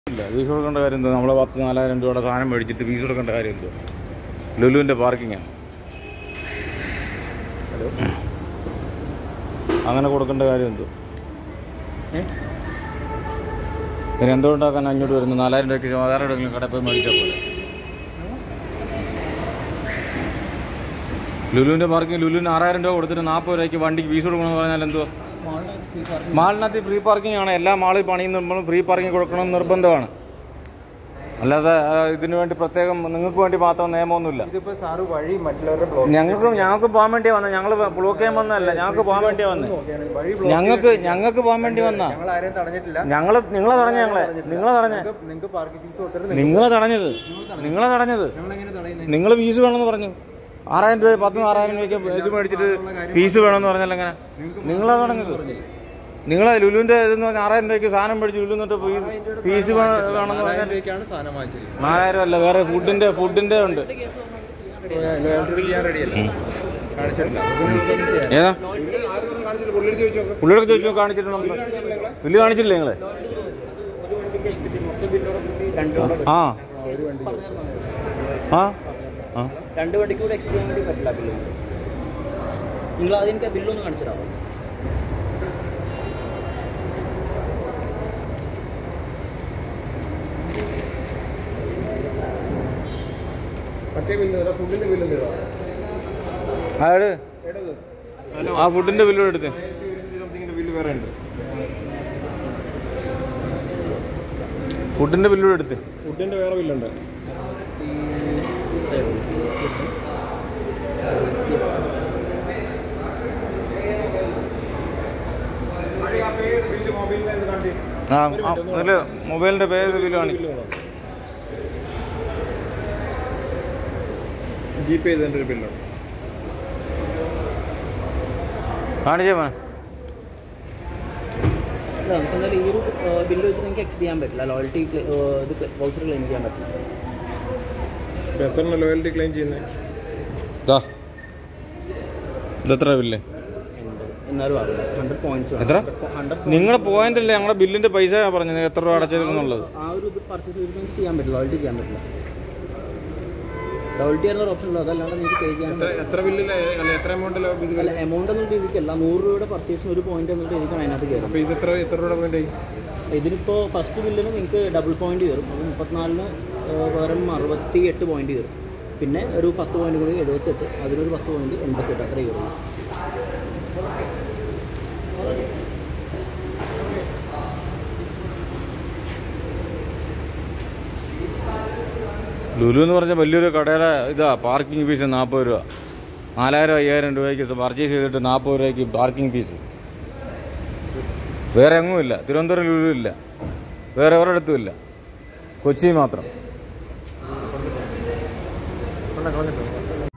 ഇല്ല ഫീസ് കൊടുക്കേണ്ട കാര്യം എന്താ നമ്മളെ പത്ത് നാലായിരം രൂപയുടെ സാധനം മേടിച്ചിട്ട് ഫീസ് കൊടുക്കേണ്ട കാര്യം എന്തോ ലുലുവിൻ്റെ പാർക്കിങ്ങാണ് അങ്ങനെ കൊടുക്കേണ്ട കാര്യം എന്തോ ഏ? പിന്നെ എന്തുകൊണ്ടാക്കാൻ അഞ്ഞൂറ് വരുന്നത് നാലായിരം രൂപയ്ക്ക് വേറെ എവിടെയെങ്കിലും കടയിൽ പോയി മേടിച്ചാൽ പോലെ ലുലുവിൻ്റെ പാർക്കിംഗ് ലുലുവിന് ആറായിരം രൂപ കൊടുത്തിട്ട് നാൽപ്പത് രൂപയ്ക്ക് വണ്ടിക്ക് ഫീസ് കൊടുക്കണമെന്ന് പറഞ്ഞാൽ എന്തോ മാളിനകത്ത് ഫ്രീ പാർക്കിംഗ് ആണ് എല്ലാ മാളിൽ പണിയുന്ന നമ്മൾ ഫ്രീ പാർക്കിംഗ് കൊടുക്കണമെന്ന് നിർബന്ധമാണ് അല്ലാതെ ആ, ഇതിനു വേണ്ടി പ്രത്യേകം നിങ്ങൾക്ക് വേണ്ടി മാത്രം നിയമമൊന്നുമില്ല ഇതിപ്പോ സാറ് വഴി മറ്റുള്ളവരുടെ ബ്ലോക്ക് ഞങ്ങൾക്ക് ഞങ്ങൾക്ക് പോകാൻ വേണ്ടിയാ വന്നത് ഞങ്ങൾ ബ്ലോക്ക് ചെയ്യാൻ വന്നതല്ല ഞങ്ങൾക്ക് പോകാൻ വേണ്ടിയാ വന്നത് നോക്കിയാണ് വഴി ബ്ലോക്ക് ഞങ്ങൾക്ക് ഞങ്ങൾക്ക് പോകാൻ വേണ്ടി വന്നാ ഞങ്ങൾ ആരെയും തടഞ്ഞിട്ടില്ല ഞങ്ങൾ നിങ്ങളെ തടഞ്ഞ ഞങ്ങളെ നിങ്ങളെ തടഞ്ഞ നിങ്ങൾക്ക് പാർക്കിംഗ് ഫീസ് കൊടുത്തിട്ട് നിങ്ങളെ തടഞ്ഞത് നിങ്ങളെ തടഞ്ഞത് ഞങ്ങൾ എങ്ങനെ തടയുന്നത് നിങ്ങൾ ഫീസ് വേണമെന്ന് പറഞ്ഞു ആറായിരം രൂപ പത്ത് ആറായിരം രൂപയ്ക്ക് ഇത് മേടിച്ചിട്ട് ഫീസ് വേണമെന്ന് പറഞ്ഞാൽ എങ്ങനെ നിങ്ങളാ തടഞ്ഞത് നിങ്ങളെ ലുലുവിന്റെ ഇതെന്ന് പറഞ്ഞാൽ ആറായിരം രൂപയ്ക്ക് സാധനം മേടിച്ച് ലുലു എന്നിട്ട് ഫീസ് ഫീസ് വേണമെന്ന് പറഞ്ഞാൽ നാലായിരം രൂപയ്ക്കാണ് സാധനം വാങ്ങിച്ചത് നാലായിരം അല്ല വേറെ ഫുഡിന്റെ ഫുഡിന്റെ ഉണ്ട് ലോയൽറ്റി ചെയ്യാൻ റെഡിയല്ല കാണിച്ചിട്ടില്ല ഏതാ കാണിച്ചിട്ട് പുള്ളിയെടുത്ത് ചോദിച്ചു നോക്കാം പുള്ളിയുടെ ചോദിച്ചു കാണിച്ചിട്ടുണ്ടോ ബില്ല് കാണിച്ചില്ലേ നിങ്ങള് ആ ആ ആ രണ്ട് വണ്ടിക്ക് കൂടെ എക്സിറ്റ് ചെയ്യാൻ വേണ്ടി പറ്റില്ല ബില്ല് നിങ്ങൾ ആദ്യം എനിക്ക് ബില്ലൊന്ന് കാണിച്ചിടാമോ മറ്റേ ബില്ല് ഫുഡിന്റെ ബില്ല് ആട് ആ ഫുഡിന്റെ ബില്ല് എടുത്ത് സംതിങ്ങിന്റെ ബില്ല് വേറെ ഉണ്ട് ഫുഡിന്റെ ബില്ല് എടുത്ത് ഫുഡിന്റെ വേറെ ബില്ലുണ്ട് ആ ആ, അതില് മൊബൈലിന്റെ പേര് ബില്ല് കാണിക്കും ജി പേ ചെയ്തതിന്റെ ഒരു ബില്ലുണ്ട് കാണിച്ചേ മോനെ അല്ല നമുക്ക് എന്തായാലും ഈ ഒരു ബില്ല് വെച്ച് നിങ്ങൾക്ക് എക്സിറ്റ് ചെയ്യാൻ പറ്റില്ല ലോയൽറ്റി ഇത് വൗച്ചർ ക്ലെയിം ചെയ്യാൻ പറ്റില്ല ഇപ്പൊ എത്ര ലോയൽറ്റി ക്ലെയിം ചെയ്യുന്നത് ദാ ഇതെത്ര ബില്ല് എന്നാലും ആവില്ല ഹൺഡ്രഡ് പോയിന്റ്സ് എത്ര? ഹൺഡ്രഡ് നിങ്ങളുടെ പോയിന്റ് അല്ലേ ഞങ്ങളുടെ ബില്ലിന്റെ പൈസ പറഞ്ഞത് എത്ര രൂപ അടച്ചതെന്നുള്ളത് ആ ഒരു ഇത് പർച്ചേസ് ചെയ്തിട്ട് നിങ്ങൾക്ക് ചെയ്യാൻ പറ്റില്ല ലോയൽറ്റി ചെയ്യാൻ പറ്റില്ല ലോയൽറ്റി എന്ന ഓപ്ഷൻ ഉള്ളൂ അതല്ലാണ്ട് നിങ്ങൾക്ക് പേ ചെയ്യാൻ പറ്റില്ല എത്ര ബില്ലിൽ അല്ല എത്ര എമൗണ്ടിൽ ഇത് അല്ല എമൗണ്ട് എന്നുള്ള രീതിക്കല്ല നൂറ് രൂപയുടെ പർച്ചേസിന് ഒരു പോയിന്റ് എന്നുള്ള രീതിക്കാണ് അതിനകത്ത് കയറുന്നത് അപ്പൊ ഇത് എത്ര എത്ര രൂപ വേണ്ടി ഇതിനിപ്പോൾ ഫസ്റ്റ് ബില്ലിന് നിങ്ങൾക്ക് ഡബിൾ പോയിന്റ് കയറും അപ്പോൾ മുപ്പത്തിനാലിന് പകരം അറുപത്തി എട്ട് പോയിന്റ് കയറും പിന്നെ ഒരു പത്ത് പോയിന്റ് കൂടി എഴുപത്തെട്ട് അതിനൊരു പത്ത് പോയിന്റ് എൺപത്തെട്ട് അത്രയും കയറും ലുലു എന്ന് പറഞ്ഞ വലിയൊരു കടയുടെ ഇതാ പാർക്കിംഗ് ഫീസ് നാൽപ്പത് രൂപ നാലായിരം അയ്യായിരം രൂപയ്ക്ക് പർച്ചേസ് ചെയ്തിട്ട് നാൽപ്പത് രൂപയ്ക്ക് പാർക്കിംഗ് ഫീസ് വേറെ എങ്ങുമില്ല തിരുവനന്തപുരം ലുലു ഇല്ല വേറെ ഒരിടത്തും ഇല്ല കൊച്ചി മാത്രം